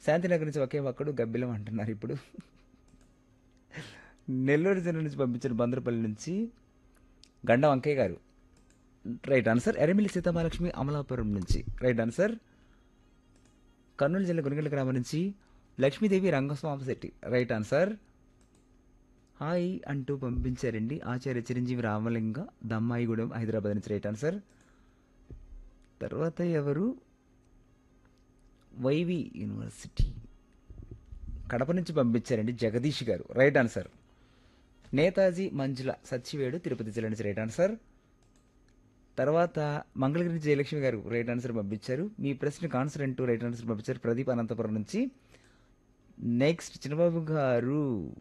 శాంతినగర్ నుంచి ఒకే ఒక్కడు గబ్బిలం అంటున్నారు ఇప్పుడు నెల్లూరు జిల్లా నుంచి పంపించిన బందరపల్లి నుంచి గండ వంకయ్య గారు రైట్ ఆన్సర్ ఎరమిలి సీతామహాలక్ష్మి అమలాపురం నుంచి రైట్ ఆన్సర్ కర్నూలు జిల్లా గురిగండ్ల గ్రామం నుంచి Lakshmidevi Rangaswamy Shetty right answer hi అంటూ పంపించారండి ఆచార్య చిరంజీవి రామలింగ దమ్మాయిగూడెం హైదరాబాద్ నుంచి రైట్ ఆన్సర్ తర్వాత ఎవరు వైవి యూనివర్సిటీ కడప నుంచి పంపించారండి జగదీష్ గారు రైట్ ఆన్సర్ నేతాజీ మంజుల సచ్చివేడు తిరుపతి జిల్లా నుంచి రైట్ ఆన్సర్ తర్వాత మంగళగిరి నుంచి జయలక్ష్మి గారు రైట్ ఆన్సర్ పంపించారు మీ ప్రశ్నకు ఆన్సర్ అంటూ రైట్ ఆన్సర్ పంపించారు ప్రదీప్ అనంతపురం నుంచి నెక్స్ట్ చిన్నబాబు గారు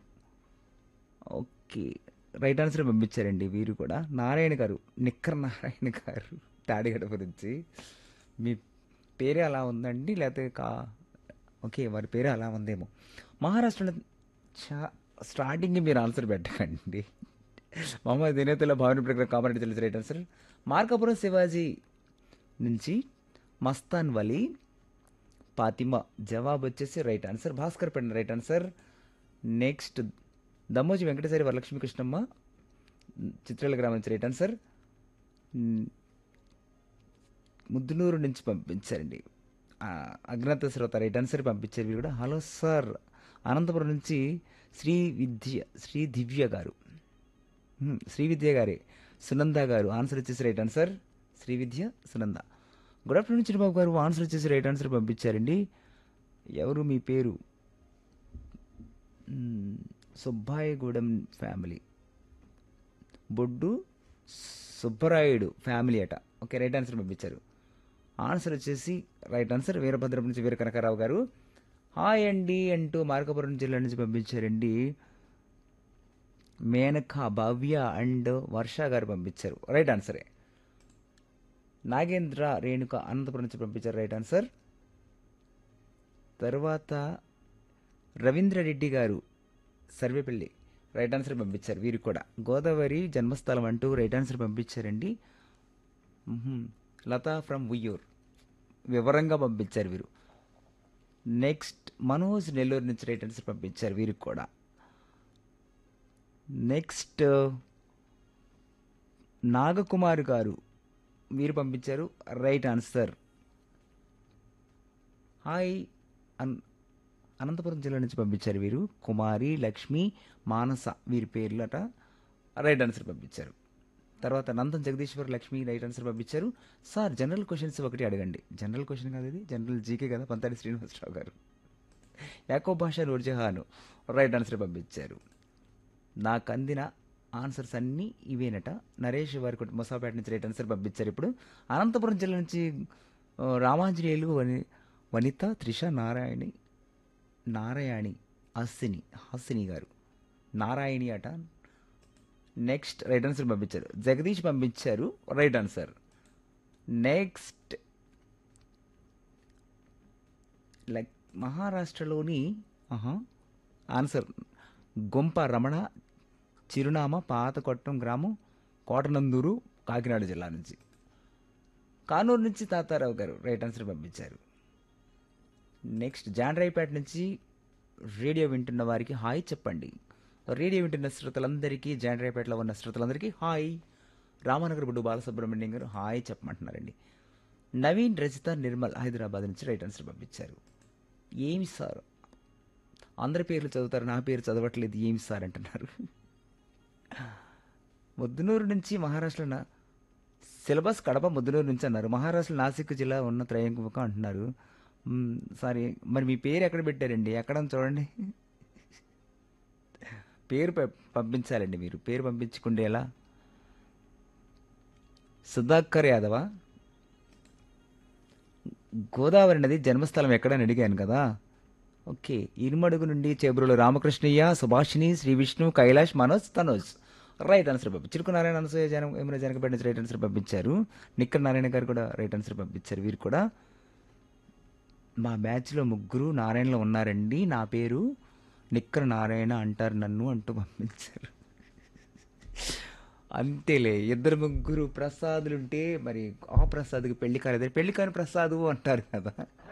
ఓకే రైట్ ఆన్సర్ పంపించారండి వీరు కూడా నారాయణ గారు నిక్కర్ నారాయణ గారు తాడిగడప నుంచి మీ పేరే అలా ఉందండి లేకపోతే కా ఓకే వారి పేరే అలా ఉందేమో మహారాష్ట్రలో చా స్టార్టింగ్ మీరు ఆన్సర్ పెట్టకండి మహమ్మద్ దినేతుల భావన ప్రకారం కామారెడ్డి తెలిసి రైట్ ఆన్సర్ మార్కాపురం శివాజీ నుంచి మస్తాన్ వలీ పాతిమా జవాబు వచ్చేసి right answer Bhaskar Penda right answer next Dammoji Venkateswari Varalakshmi Krishnamma Chitrala గ్రామం నుంచి రైట్ ఆన్సర్ మ్, ముద్దునూరు నుంచి పంపించారండి ఆ, అజ్ఞాత శ్రోత రైట్ ఆన్సర్ పంపించారు వీరు కూడా హలో సార్ అనంతపురం నుంచి శ్రీ విద్య శ్రీ దివ్య గారు హ్మ్, శ్రీ విద్య గారే సునంద గారు ఆన్సర్ వచ్చేసి right answer Shri Vidya Sunanda good afternoon Chinnababu గారు ఆన్సర్ వచ్చేసి రైట్ ఆన్సర్ పంపించారండి ఎవరు మీ పేరు మ్, సుబ్బాయిగూడెం ఫ్యామిలీ బొడ్డు సుబ్బరాయుడు ఫ్యామిలీ అట ఓకే రైట్ ఆన్సర్ పంపించారు ఆన్సర్ వచ్చేసి రైట్ ఆన్సర్ వీరభద్రం నుంచి వీర కనకారావు గారు హాయ్ అండి అంటూ మార్కపురం జిల్లా నుంచి పంపించారండి మేనక భవ్య అండ్ వర్ష గారు పంపించారు రైట్ ఆన్సరే నాగేంద్ర రేణుక అనంతపురం నుంచి పంపించారు రైట్ ఆన్సర్ తర్వాత రవీంద్ర రెడ్డి గారు సర్వేపల్లి రైట్ ఆన్సర్ పంపించారు వీరికి కూడా గోదావరి జన్మస్థలం అంటూ రైట్ ఆన్సర్ పంపించారండి మ్హూ. లతా ఫ్రమ్ ఉయ్యూర్ వివరంగా పంపించారు వీరు నెక్స్ట్ మనోజ్ నెల్లూరు నుంచి రైట్ ఆన్సర్ పంపించారు వీరికి కూడా నెక్స్ట్ నాగకుమార్ గారు వీరు పంపించారు రైట్ ఆన్సర్ హాయ్ అన్ అనంతపురం జిల్లా నుంచి పంపించారు వీరు కుమారి లక్ష్మి మానస వీరి పేర్లట రైట్ ఆన్సర్ పంపించారు తర్వాత నందన్ జగదీశ్వర్ లక్ష్మి రైట్ ఆన్సర్ పంపించారు సార్ జనరల్ క్వశ్చన్స్ ఒకటి అడగండి జనరల్ క్వశ్చన్ కాదు ఇది జనరల్ జీకే కదా పంతాడి శ్రీనివాసరావు గారు యాకో భాష నూర్జహాను రైట్ ఆన్సర్ పంపించారు నాకు అందిన ఆన్సర్స్ అన్నీ ఇవేనట నరేష్ వారి కుటుంబ మొసాపేట నుంచి రైట్ ఆన్సర్ పంపించారు ఇప్పుడు అనంతపురం జిల్లా నుంచి ఆ, రామాంజనేయులు వని వనిత త్రిష నారాయణి నారాయణి హాసిని హాసిని గారు నారాయణి అట నెక్స్ట్ రైట్ ఆన్సర్ పంపించారు జగదీష్ పంపించారు రైట్ ఆన్సర్ నెక్స్ట్ లైక్ మహారాష్ట్రలోని ఆహా, ఆన్సర్ గొంప రమణ చిరునామా పాతకొట్టం గ్రామం కోటనందూరు కాకినాడ జిల్లా నుంచి కానూరు నుంచి తాతారావు గారు రైట్ ఆన్సర్ పంపించారు నెక్స్ట్ జాండ్రైపేట నుంచి రేడియో వింటున్న వారికి హాయ్ చెప్పండి రేడియో వింటున్న శ్రోతలందరికీ జాండ్రైపేటలో ఉన్న శ్రోతలందరికీ హాయ్ రామనగర్ బుడ్డు బాలసుబ్రహ్మణ్యం గారు హాయ్ చెప్పమంటున్నారండి నవీన్ రజిత నిర్మల్ హైదరాబాద్ నుంచి రైట్ ఆన్సర్ పంపించారు ఏమి సార్ అందరి పేర్లు చదువుతారు నా పేరు చదవట్లేదు ఏమి సార్ అంటున్నారు ముద్దునూరు నుంచి మహారాష్ట్ర నా- సిలబస్ కడప ముద్దునూరు నుంచి అన్నారు మహారాష్ట్ర నాసిక్ జిల్లా ఉన్న త్రయంకుముఖం అంటున్నారు మ్, సారీ మరి మీ పేరు ఎక్కడ పెట్టారండి ఎక్కడ ఉంది చూడండి పేరు ప- పంపించాలండి మీరు పేరు పంపించుకుంటే ఎలా సుధాకర్ యాదవా గోదావరి నది జన్మస్థలం ఎక్కడని అడిగాను కదా ఓకే ఇరుమడుగు నుండి చేబ్రోలు రామకృష్ణయ్య సుభాషిణి శ్రీ విష్ణు కైలాష్ మనోజ్ తనోజ్ రైట్ ఆన్సర్ పంపించారు చిరుకు నారాయణ అనసూయ జనం ఏమైనా జనకపేట నుంచి రైట్ ఆన్సర్ పంపించారు నిక్కర్ నారాయణ గారు కూడా రైట్ ఆన్సర్ పంపించారు వీరు కూడా మా బ్యాచ్లో ముగ్గురు నారాయణలో ఉన్నారండి నా పేరు నిక్కర్ నారాయణ అంటారు నన్ను అంటూ పంపించారు అంతేలే ఇద్దరు ముగ్గురు ప్రసాదులుంటే మరి ఆ ప్రసాద్కి పెళ్లి కాలేదు పెళ్లి కాని ప్రసాదు అంటారు కదా